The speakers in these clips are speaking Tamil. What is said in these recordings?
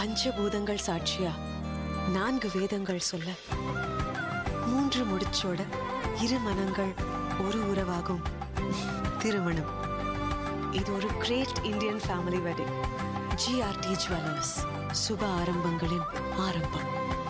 பஞ்சபூதங்கள் சாட்சியா நான்கு வேதங்கள் சொல்ல மூன்று முடிச்சோட இரு மனங்கள் ஒரு உறவாகும் திருமணம் இது ஒரு great Indian family wedding GRT jewellers சுப ஆரம்பங்களின் ஆரம்பம்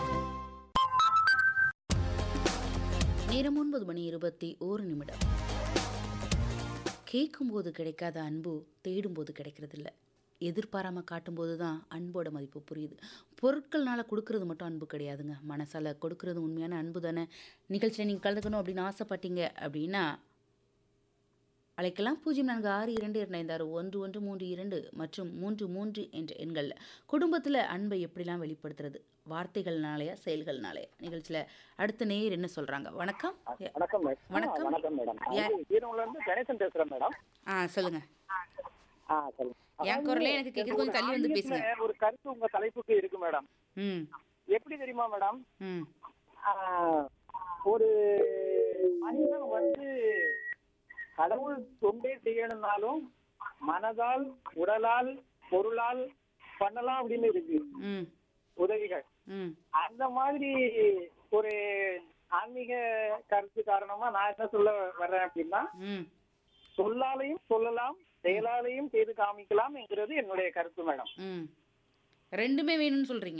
நேரம் ஒன்பது மணி இருபத்தி ஓரு நிமிடம் கேட்கும்போது கிடைக்காத அன்பு தேடும்போது கிடைக்கிறதில்ல எதிர்பாராம காட்டும்போது தான் அன்போட மதிப்பு புரியுது பொருட்கள்னால கொடுக்கறது மட்டும் அன்பு கிடையாதுங்க மனசால கொடுக்கறது உண்மையான அன்பு தானே நிகழ்ச்சியில் நீங்கள் கலந்துக்கணும் அப்படின்னு ஆசைப்பட்டீங்க அப்படின்னா அழைக்கலாம் பூஜ்ஜியம் நான்கு ஆறு இரண்டு இரண்டு ஐந்து ஆறு ஒன்று ஒன்று மூன்று இரண்டு மற்றும் மூன்று மூன்று என்ற எண்களில் குடும்பத்தில் அன்பை எப்படிலாம் வெளிப்படுத்துறது வார்த்தைகள்னாலயா செயல்கள்னாலயா நிகழ்ச்சியில் அடுத்த நேயர் என்ன சொல்கிறாங்க வணக்கம் எ- வணக்கம் மேடம் வணக்கம். வணக்கம் மேடம் யா- ஈரோடுல இருந்து கணேசன் பேசுறேன் மேடம் ஆ சொல்லுங்கள் ஆ சொல்லுங்க என் குரலே எனக்கு கேக்குது, கொஞ்சம் தள்ளி வந்து பேசுங்க. ஆன்மீகத்துல ஒரு கருத்து உங்க தலைப்புக்கு இருக்கு மேடம் ம் எப்படி தெரியுமா மேடம் ம் ஆ, ஒரு மனிதன் வந்து கடவுள் தொண்டே செய்யணும்னாலும் மனதால் உடலால் பொருளால் பண்ணலாம் அப்படின்னு இருக்கு ம் உதவிகள் ம் அந்த மாதிரி ஒரு ஆன்மீக கருத்து காரணமா நான் என்ன சொல்ல வர்றேன் அப்படின்னா ம் சொல்லாலையும் சொல்லலாம் செயலாலையும் செய்து காமிக்கலாம் என்கிறது என்னுடைய கருத்து மேடம் ம் ரெண்டுமே வேணும்னு சொல்கிறீங்க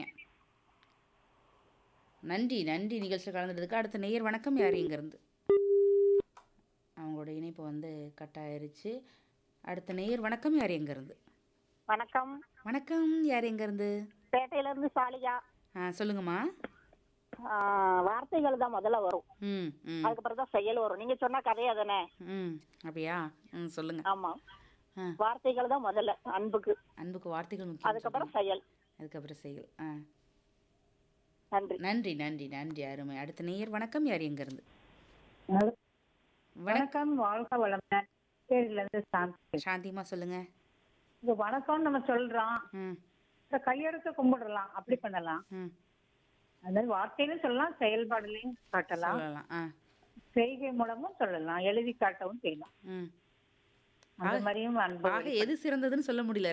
நன்றி நன்றி நிகழ்ச்சியில் கலந்துட்டதுக்கு அடுத்த நேயர் வணக்கம் யார் இங்கேருந்து அவங்களோட இணைப்பு வந்து கட் ஆயிருச்சு அடுத்த நேயர் வணக்கம் யார் எங்கேருந்து வணக்கம் வணக்கம் யார் எங்கேருந்து பேட்டையில இருந்து சாலியா ஆ சொல்லுங்கம்மா ஆ, வார்த்தைகள் தான் முதல்ல வரும் ம் ம் அதுக்கப்புறம் தான் செயல் வரும் நீங்க சொன்ன கதையா தானே ம் அப்படியா ம் சொல்லுங்க ஆமா ஆ வார்த்தைகள் தான் முதல்ல அன்புக்கு அன்புக்கு வார்த்தைகள் முக்கியம் அதுக்கப்புறம் சொல்றீங்க. செயல் அதுக்கப்புறம் செயல் ஆ நன்றி நன்றி நன்றி நன்றி அருமை அடுத்த நேயர் வணக்கம் யார் எங்கேருந்து வணக்கம் வணக்கம் வாழ்க வளமுடன் பேர்ல இருந்து சாந்தி சாந்திமா சொல்லுங்க இது வணக்கம்னு நம்ம சொல்றோம் ம் இந்த கையெடுத்து கும்பிடலாம் அப்படி பண்ணலாம் ம் அதாவது வார்த்தையிலும் சொல்லலாம் செயல்பாடுலையும் காட்டலாம் சொல்லலாம் ஆ செய்கை மூலமும் சொல்லலாம் எழுதி காட்டவும் செய்யலாம் ம் அந்த மாதிரியும் அன்பு ஆக எது சிறந்ததுன்னு சொல்ல முடியல